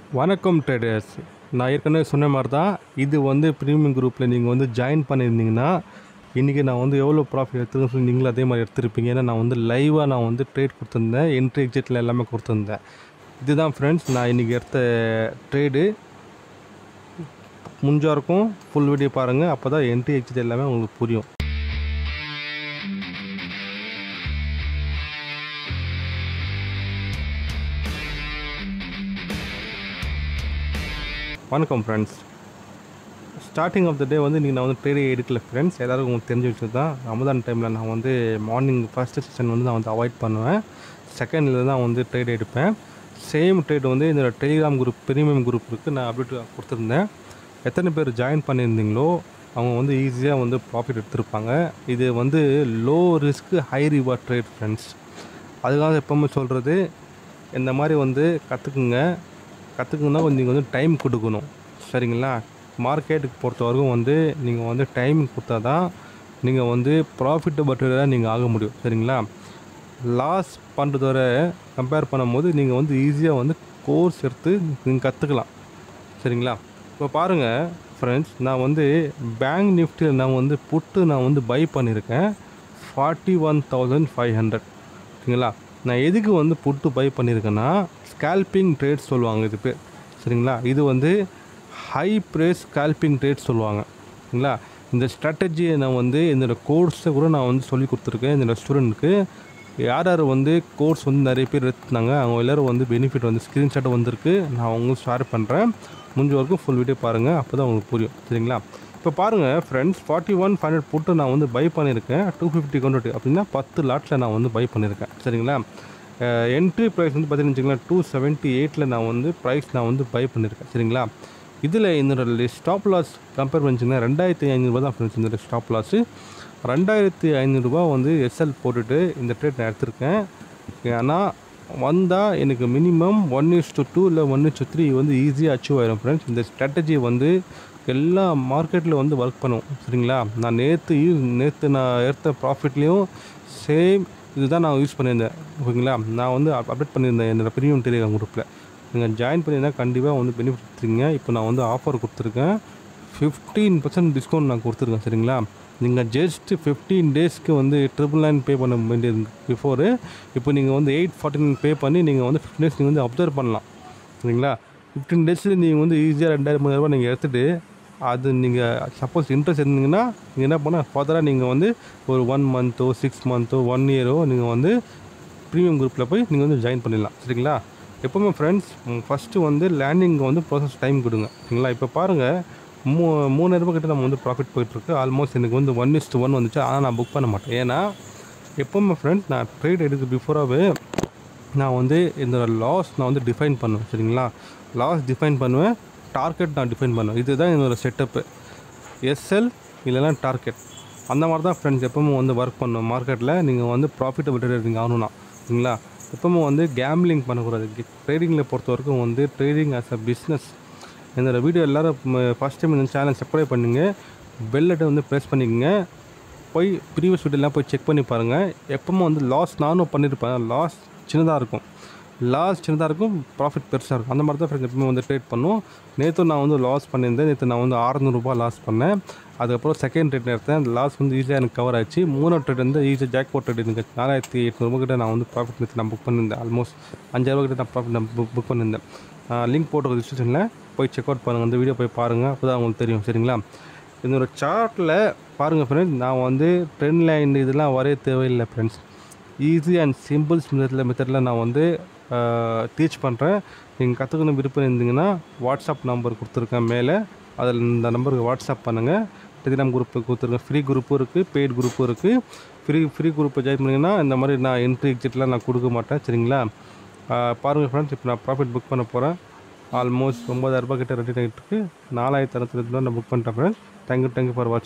வணக்கம் ட்ரேடர்ஸ் நான் ஏற்கனவே சொன்ன மாதிரி தான் இது வந்து ப்ரீமியம் குரூப்பில் நீங்கள் வந்து ஜாயின் பண்ணியிருந்தீங்கன்னா இன்றைக்கி நான் வந்து எவ்வளோ ப்ராஃபிட் எடுத்துருக்கேன்னு சொல்லி நீங்களும் அதே மாதிரி எடுத்திருப்பீங்க ஏன்னா நான் வந்து லைவாக நான் வந்து ட்ரேட் கொடுத்துருந்தேன் என்ட்ரி எக்ஸிட்டில் எல்லாமே கொடுத்துருந்தேன் இதுதான் ஃப்ரெண்ட்ஸ் நான் இன்றைக்கி எடுத்த ட்ரேடு முடிஞ்சா இருக்கும் ஃபுல் வீடியோ பாருங்கள் அப்போ தான் என்ட்ரி எக்ஸிட் எல்லாமே உங்களுக்கு புரியும் வணக்கம் friends starting of the day வந்து நீங்கள் நான் வந்து ட்ரேடே எடுக்கல ஃப்ரெண்ட்ஸ் எல்லாருக்கும் உங்களுக்கு தெரிஞ்ச விஷயம் தான் ரமதான் டைமில் நான் வந்து மார்னிங் ஃபஸ்ட்டு செஷன் வந்து நான் வந்து அவாய்ட் பண்ணுவேன் செகண்டில் தான் வந்து ட்ரேட் எடுப்பேன் சேம் ட்ரேட் வந்து இந்த டெலிகிராம் குரூப் ப்ரீமியம் குரூப் இருக்குது நான் அப்டேட் கொடுத்துருந்தேன் எத்தனை பேர் ஜாயின் பண்ணியிருந்தீங்களோ அவங்க வந்து ஈஸியாக வந்து ப்ராஃபிட் எடுத்திருப்பாங்க இது வந்து low risk high reward trade friends அதுக்காக எப்போவுமே சொல்கிறது இந்த மாதிரி வந்து கற்றுக்குங்க கற்றுக்கணுன்னா கொஞ்சம் நீங்கள் வந்து டைம் கொடுக்கணும் சரிங்களா மார்க்கெட்டுக்கு பொறுத்த வரைக்கும் வந்து நீங்கள் வந்து டைம் கொடுத்தா தான் நீங்கள் வந்து ப்ராஃபிட்டபிள் ட்ரேடராக நீங்கள் ஆக முடியும் சரிங்களா லாஸ் பண்ணுறதோட கம்பேர் பண்ணும்போது நீங்கள் வந்து ஈஸியாக வந்து கோர்ஸ் எடுத்து நீங்கள் கற்றுக்கலாம் சரிங்களா இப்போ பாருங்கள் ஃப்ரெண்ட்ஸ் நான் வந்து பேங்க் நிஃப்டியில் நான் வந்து புட்டு நான் வந்து பை பண்ணியிருக்கேன் forty one thousand five hundred ஓகேங்களா நான் எதுக்கு வந்து புட்டு பை பண்ணியிருக்கேன்னா ஸ்கேல்பிங் ட்ரேட் சொல்லுவாங்க இது பேர் சரிங்களா இது வந்து ஹை ப்ரைஸ் ஸ்கேல்பிங் ட்ரேட் சொல்லுவாங்க சரிங்களா இந்த ஸ்ட்ராட்டஜியை நான் வந்து என்னோடய கோர்ஸை கூட நான் வந்து சொல்லி கொடுத்துருக்கேன் என்னோடய ஸ்டூடெண்ட்டுக்கு யார் யார் வந்து கோர்ஸ் வந்து நிறைய பேர் எடுத்துனாங்க அவங்க எல்லோரும் வந்து பெனிஃபிட் வந்து ஸ்க்ரீன்ஷாட் வந்திருக்கு நான் உங்களுக்கு ஷேர் பண்ணுறேன் முடிஞ்ச வரைக்கும் ஃபுல் வீடியோ பாருங்கள் அப்போ தான் உங்களுக்கு புரியும் சரிங்களா இப்போ பாருங்கள் friends forty one five hundred போட்டு நான் வந்து பை பண்ணியிருக்கேன் டூ ஃபிஃப்டி கொண்டு அப்படின்னா பத்து லாட்டில் நான் வந்து பை பண்ணியிருக்கேன் சரிங்களா என்ட்ரி ப்ரைஸ் வந்து பார்த்தீங்கன்னு வச்சுங்களேன் டூ செவன்ட்டி எயிட்டில் நான் வந்து ப்ரைஸ் நான் வந்து பை பண்ணியிருக்கேன் சரிங்களா இதில் என்னோட ஸ்டாப் லாஸ் கம்பேர் பண்ணிச்சிங்கன்னா ரெண்டாயிரத்தி ஐநூறுரூவா தான் ஃப்ரெண்ட்ஸ் இந்த ஸ்டாப் லாஸு ரெண்டாயிரத்தி ஐநூறுரூவா வந்து எஸ்எல் போட்டுட்டு இந்த ட்ரேட் நான் எடுத்திருக்கேன் ஆனால் வந்தால் எனக்கு minimum one is to two இல்லை ஒன் இஸ் டு த்ரீ வந்து ஈஸியாக அச்சீவ் ஆயிரும் ஃப்ரெண்ட்ஸ் இந்த ஸ்ட்ராட்டஜி வந்து எல்லா மார்க்கெட்டில் வந்து ஒர்க் பண்ணும் சரிங்களா நான் நேற்று யூஸ் நேற்று நான் எடுத்த ப்ராஃபிட்லேயும் சேம் இதுதான் நான் யூஸ் பண்ணியிருந்தேன் ஓகேங்களா நான் வந்து அப்டேட் பண்ணியிருந்தேன் என்னோடய ப்ரீமியம் டெலிகிராம் குரூப்பில் நீங்கள் ஜாயின் பண்ணியிருந்தா கண்டிப்பாக வந்து பெனிஃபிட் எடுத்துருங்க இப்போ நான் வந்து ஆஃபர் கொடுத்துருக்கேன் ஃபிஃப்டீன் பர்சன்ட் டிஸ்கவுண்ட் நான் கொடுத்துருக்கேன் சரிங்களா நீங்கள் ஜஸ்ட் ஃபிஃப்டீன் டேஸ்க்கு வந்து ட்ரிபிள் நைன் பே பண்ண வேண்டியது பிஃபோரு இப்போ நீங்கள் வந்து எயிட் ஃபார்ட்டி நைன் பே பண்ணி நீங்கள் வந்து ஃபிஃப்டின் டேஸ் நீங்கள் வந்து அப்சர்வ் பண்ணலாம் சரிங்களா ஃபிஃப்டீன் டேஸில் நீங்கள் வந்து ஈஸியாக ரெண்டாயிரம் மூணாயிரரூபா நீங்கள் எடுத்துகிட்டு அது நீங்கள் சப்போஸ் இன்ட்ரெஸ்ட் இருந்தீங்கன்னா நீங்கள் என்ன பண்ணால் ஃபர்தராக நீங்கள் வந்து ஒரு ஒன் மந்த்தோ சிக்ஸ் மந்த்தோ ஒன் இயரோ நீங்கள் வந்து ப்ரீமியம் குரூப்பில் போய் நீங்கள் வந்து ஜாயின் பண்ணிடலாம் சரிங்களா எப்போவுமே ஃப்ரெண்ட்ஸ் ஃபஸ்ட்டு வந்து லேண்டிங் வந்து ப்ராசஸ் டைம் கொடுங்க சரிங்களா இப்போ பாருங்கள் மூ மூணாயிரரூபா கிட்ட நம்ம வந்து ப்ராஃபிட் போயிட்டுருக்கு ஆல்மோஸ்ட் எனக்கு வந்து ஒன் இஸ்ட் ஒன் வந்துச்சு ஆனால் நான் புக் பண்ண மாட்டேன் ஏன்னா எப்போவுமே ஃப்ரெண்ட்ஸ் நான் ட்ரேட் எடுக்க பிஃபோராகவே நான் வந்து இந்த லாஸ் நான் வந்து டிஃபைன் பண்ணுவேன் சரிங்களா லாஸ் டிஃபைன் பண்ணுவேன் டார்கெட் நான் டிஃபைன் பண்ணுவேன் இதுதான் என்னோடய செட்டப்பு எஸ்எல் இல்லைன்னா டார்கெட் அந்த மாதிரி தான் ஃப்ரெண்ட்ஸ் எப்பவுமே வந்து ஒர்க் பண்ணும் மார்க்கெட்டில் நீங்கள் வந்து ப்ராஃபிட்டபிள் ட்ரேடிங் ஆகணும்னா சரிங்களா எப்பவுமே வந்து கேம்லிங் பண்ணக்கூடாது ட்ரேடிங்கில் பொறுத்த வரைக்கும் வந்து ட்ரேடிங் ஆஸ் அ பிஸ்னஸ் என்னோடய வீடியோ எல்லோரும் ஃபஸ்ட் டைம் இந்த சேனல் சப்ஸ்கிரைப் பண்ணுங்க பெல்லட்டை வந்து ப்ரெஸ் பண்ணிக்கோங்க போய் ப்ரீவியஸ் வீடியோலாம் போய் செக் பண்ணி பாருங்கள் எப்பவுமே வந்து லாஸ் நானும் பண்ணியிருப்பேன் லாஸ் சின்னதாக இருக்கும் லாஸ் சின்னதாக இருக்கும் ப்ராஃபிட் பெருசாக இருக்கும் அந்த மாதிரி தான் ஃப்ரெண்ட்ஸ் எப்பவுமே வந்து ட்ரேட் பண்ணும் நேற்று நான் வந்து லாஸ் பண்ணியிருந்தேன் நேற்று நான் வந்து அறநூறுபா லாஸ் பண்ணேன் அதுக்கப்புறம் செகண்ட் ட்ரேட் எடுத்தேன் அந்த லாஸ் வந்து ஈஸியாக எனக்கு கவர் ஆச்சு மூணாவது ட்ரேட் வந்து ஈஸியாக ஜாக் போட் ட்ரேட் எனக்கு நாலாயிரத்தி எட்நூறுபா கிட்ட நான் வந்து ப்ராஃபிட் நேற்று நான் புக் பண்ணியிருந்தேன் ஆல்மோஸ்ட் அஞ்சாயிரரூபா கிட்ட நான் ப்ராஃபிட் நான் புக் புக் பண்ணியிருந்தேன் லிங்க் போட்டு டிஸ்கிரிப்ஷனில் போய் செக் அவுட் பண்ணுங்கள் அந்த வீடியோ போய் பாருங்கள் அப்போ தான் உங்களுக்கு தெரியும் சரிங்களா என்னோடய சார்ட்டில் பாருங்கள் ஃப்ரெண்ட்ஸ் நான் வந்து ட்ரெண்ட் லைன் இதெல்லாம் வரைய தேவையில்லை ஃப்ரெண்ட்ஸ் ஈஸி அண்ட் சிம்பிள் மெத்தடில் மெத்தடில் நான் வந்து டீச் பண்ணுறேன் நீங்கள் கற்றுக்கணும் விருப்பம் இருந்தீங்கன்னா வாட்ஸ்அப் நம்பர் கொடுத்துருக்கேன் மேலே அதில் இந்த நம்பருக்கு வாட்ஸ்அப் பண்ணுங்கள் டெலிகிராம் குரூப்பு கொடுத்துருக்கேன் ஃப்ரீ குரூப்பும் இருக்குது பெய்ட் குரூப்பும் இருக்குது ஃப்ரீ ஃப்ரீ குரூப்பை ஜாயின் பண்ணிங்கன்னா இந்த மாதிரி நான் என்ட்ரி எக்ஸிட்லாம் நான் கொடுக்க மாட்டேன் சரிங்களா பாருங்கள் ஃப்ரெண்ட்ஸ் இப்போ நான் ப்ராஃபிட் புக் பண்ண போகிறேன் ஆல்மோஸ்ட் ஒம்பதாயிரரூபா கிட்ட ரெடி ஆகிட்டு இருக்கு நாலாயிரத்தி அறுபத்தி நான் புக் பண்ணிட்டேன் friends thank you thank you for watch